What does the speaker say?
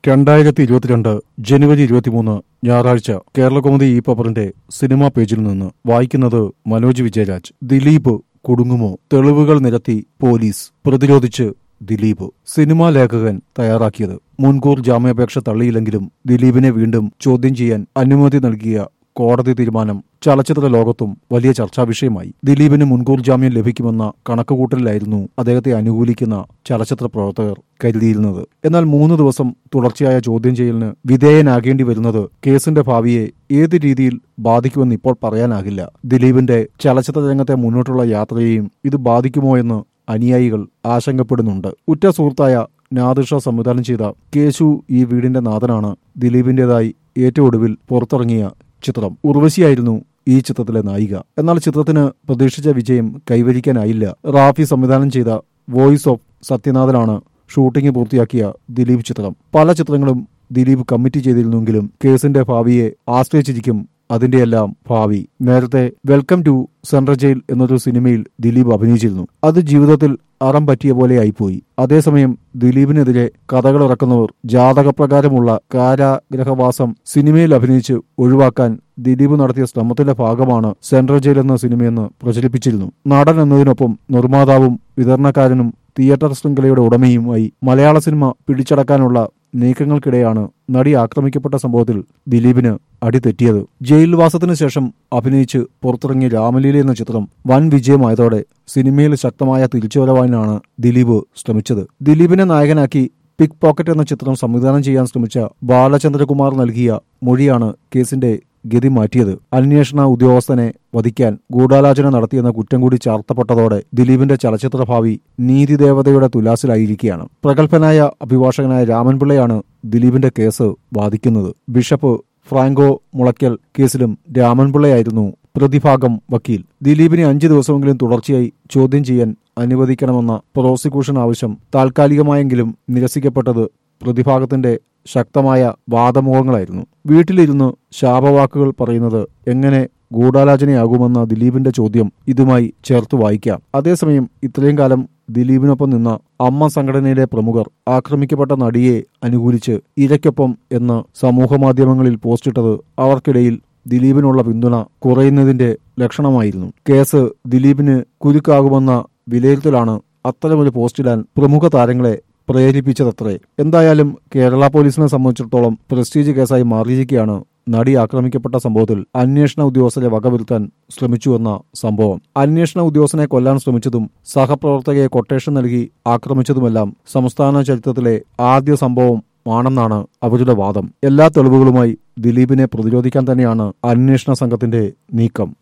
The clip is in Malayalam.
രണ്ടായിരത്തി ഇരുപത്തിരണ്ട് ജനുവരി ഇരുപത്തിമൂന്ന് ഞായറാഴ്ച കേരളകൗമുദി ഈ പേപ്പറിന്റെ സിനിമാ പേജിൽ നിന്ന് വായിക്കുന്നത് മനോജ് വിജയരാജ് ദിലീപ് കുടുങ്ങുമോ തെളിവുകൾ നിരത്തി പോലീസ് പ്രതിരോധിച്ച് ദിലീപ് സിനിമാ ലേഖകൻ തയ്യാറാക്കിയത് മുൻകൂർ ജാമ്യാപേക്ഷ തള്ളിയില്ലെങ്കിലും ദിലീപിനെ വീണ്ടും ചോദ്യം ചെയ്യാൻ അനുമതി നൽകിയ കോടതി തീരുമാനം ചലച്ചിത്ര ലോകത്തും വലിയ ചർച്ചാ വിഷയമായി ദിലീപിന് മുൻകൂർ ജാമ്യം ലഭിക്കുമെന്ന കണക്കുകൂട്ടലിലായിരുന്നു അദ്ദേഹത്തെ അനുകൂലിക്കുന്ന ചലച്ചിത്ര പ്രവർത്തകർ കരുതിയിരുന്നത് എന്നാൽ മൂന്ന് ദിവസം തുടർച്ചയായ ചോദ്യം ചെയ്യലിന് വിധേയനാകേണ്ടി വരുന്നത് കേസിന്റെ ഭാവിയെ ഏത് രീതിയിൽ ബാധിക്കുമെന്ന് ഇപ്പോൾ പറയാനാകില്ല ദിലീപിന്റെ ചലച്ചിത്ര രംഗത്തെ മുന്നോട്ടുള്ള യാത്രയെയും ഇത് ബാധിക്കുമോ എന്ന് അനുയായികൾ ആശങ്കപ്പെടുന്നുണ്ട് ഉറ്റ സുഹൃത്തായ നാദിർഷ സംവിധാനം ചെയ്ത കേശു ഈ വീടിന്റെ നാഥനാണ് ദിലീപിന്റേതായി ഏറ്റവും ഒടുവിൽ പുറത്തിറങ്ങിയ ചിത്രം ഉർവശിയായിരുന്നു ഈ ചിത്രത്തിലെ നായിക എന്നാൽ ചിത്രത്തിന് പ്രതീക്ഷിച്ച വിജയം കൈവരിക്കാനായില്ല റാഫി സംവിധാനം ചെയ്ത വോയിസ് ഓഫ് സത്യനാഥനാണ് ഷൂട്ടിംഗ് പൂർത്തിയാക്കിയ ദിലീപ് ചിത്രം പല ചിത്രങ്ങളും ദിലീപ് കമ്മിറ്റ് ചെയ്തിരുന്നെങ്കിലും കേസിന്റെ ഭാവിയെ ആശ്രയിച്ചിരിക്കും അതിന്റെയെല്ലാം ഭാവി നേരത്തെ വെൽക്കം ടു സെൻട്രൽ ജയിൽ എന്നൊരു സിനിമയിൽ ദിലീപ് അഭിനയിച്ചിരുന്നു അത് ജീവിതത്തിൽ അറം പറ്റിയ പോലെ ആയിപ്പോയി അതേസമയം ദിലീപിനെതിരെ കഥകൾ ഇറക്കുന്നവർ ജാതകപ്രകാരമുള്ള കാരാഗ്രഹവാസം സിനിമയിൽ അഭിനയിച്ച് ഒഴിവാക്കാൻ ദിലീപ് നടത്തിയ ശ്രമത്തിന്റെ ഭാഗമാണ് സെൻട്രൽ ജയിൽ എന്ന സിനിമയെന്ന് പ്രചരിപ്പിച്ചിരുന്നു നടൻ എന്നതിനൊപ്പം നിർമ്മാതാവും വിതരണക്കാരനും തിയേറ്റർ ശൃംഖലയുടെ ഉടമയുമായി മലയാള സിനിമ പിടിച്ചടക്കാനുള്ള നീക്കങ്ങൾക്കിടെയാണ് നടി ആക്രമിക്കപ്പെട്ട സംഭവത്തിൽ ദിലീപിന് അടിതെറ്റിയത് ജയിൽവാസത്തിനു ശേഷം അഭിനയിച്ച് പുറത്തിറങ്ങിയ രാമലീല എന്ന ചിത്രം വൻ വിജയമായതോടെ സിനിമയിൽ ശക്തമായ തിരിച്ചുവരവാനാണ് ദിലീപ് ശ്രമിച്ചത് ദിലീപിനെ നായകനാക്കി പിക് പോക്കറ്റ് എന്ന ചിത്രം സംവിധാനം ചെയ്യാൻ ശ്രമിച്ച ബാലചന്ദ്രകുമാർ നൽകിയ മൊഴിയാണ് കേസിന്റെ ഗതി മാറ്റിയത് അന്വേഷണ ഉദ്യോഗസ്ഥനെ വധിക്കാൻ ഗൂഢാലോചന നടത്തിയെന്ന കുറ്റം കൂടി ചാർത്തപ്പെട്ടതോടെ ദിലീപിന്റെ ചലച്ചിത്ര ഭാവി നീതിദേവതയുടെ തുലാസിലായിരിക്കുകയാണ് പ്രഗത്ഭനായ അഭിഭാഷകനായ രാമൻപിള്ളയാണ് ദിലീപിന്റെ കേസ് വാദിക്കുന്നത് ബിഷപ്പ് ഫ്രാങ്കോ മുളയ്ക്കൽ കേസിലും രാമൻപിള്ളയായിരുന്നു പ്രതിഭാഗം വക്കീൽ ദിലീപിനെ അഞ്ചു ദിവസമെങ്കിലും തുടർച്ചയായി ചോദ്യം ചെയ്യാൻ അനുവദിക്കണമെന്ന പ്രോസിക്യൂഷൻ ആവശ്യം താൽക്കാലികമായെങ്കിലും നിരസിക്കപ്പെട്ടത് പ്രതിഭാഗത്തിന്റെ ശക്തമായ വാദമുഖങ്ങളായിരുന്നു വീട്ടിലിരുന്ന് ശാപവാക്കുകൾ പറയുന്നത് എങ്ങനെ ഗൂഢാലോചനയാകുമെന്ന ദിലീപിന്റെ ചോദ്യം ഇതുമായി ചേർത്ത് വായിക്കാം അതേസമയം ഇത്രയും കാലം ദിലീപിനൊപ്പം നിന്ന അമ്മ സംഘടനയിലെ പ്രമുഖർ ആക്രമിക്കപ്പെട്ട നടിയെ അനുകൂലിച്ച് ഇരയ്ക്കൊപ്പം എന്ന് സമൂഹമാധ്യമങ്ങളിൽ പോസ്റ്റിട്ടത് അവർക്കിടയിൽ ദിലീപിനുള്ള പിന്തുണ കുറയുന്നതിന്റെ ലക്ഷണമായിരുന്നു കേസ് ദിലീപിന് കുരുക്കാകുമെന്ന വിലയിരുത്തലാണ് അത്തരമൊരു പോസ്റ്റിടാൻ പ്രമുഖ താരങ്ങളെ പ്രേരിപ്പിച്ചതത്രേ എന്തായാലും കേരള പോലീസിനെ സംബന്ധിച്ചിടത്തോളം പ്രസ്റ്റീജ് കേസായി മാറിയിരിക്കുകയാണ് നടി ആക്രമിക്കപ്പെട്ട സംഭവത്തിൽ അന്വേഷണ ഉദ്യോഗസ്ഥരെ വകവരുത്താൻ ശ്രമിച്ചുവെന്ന സംഭവം അന്വേഷണ ഉദ്യോഗസ്ഥനെ കൊല്ലാൻ ശ്രമിച്ചതും സഹപ്രവർത്തകയെ കൊട്ടേഷൻ നൽകി ആക്രമിച്ചതുമെല്ലാം സംസ്ഥാന ചരിത്രത്തിലെ ആദ്യ സംഭവം ആണെന്നാണ് അവരുടെ വാദം എല്ലാ തെളിവുകളുമായി ദിലീപിനെ പ്രതിരോധിക്കാൻ തന്നെയാണ് അന്വേഷണ സംഘത്തിന്റെ നീക്കം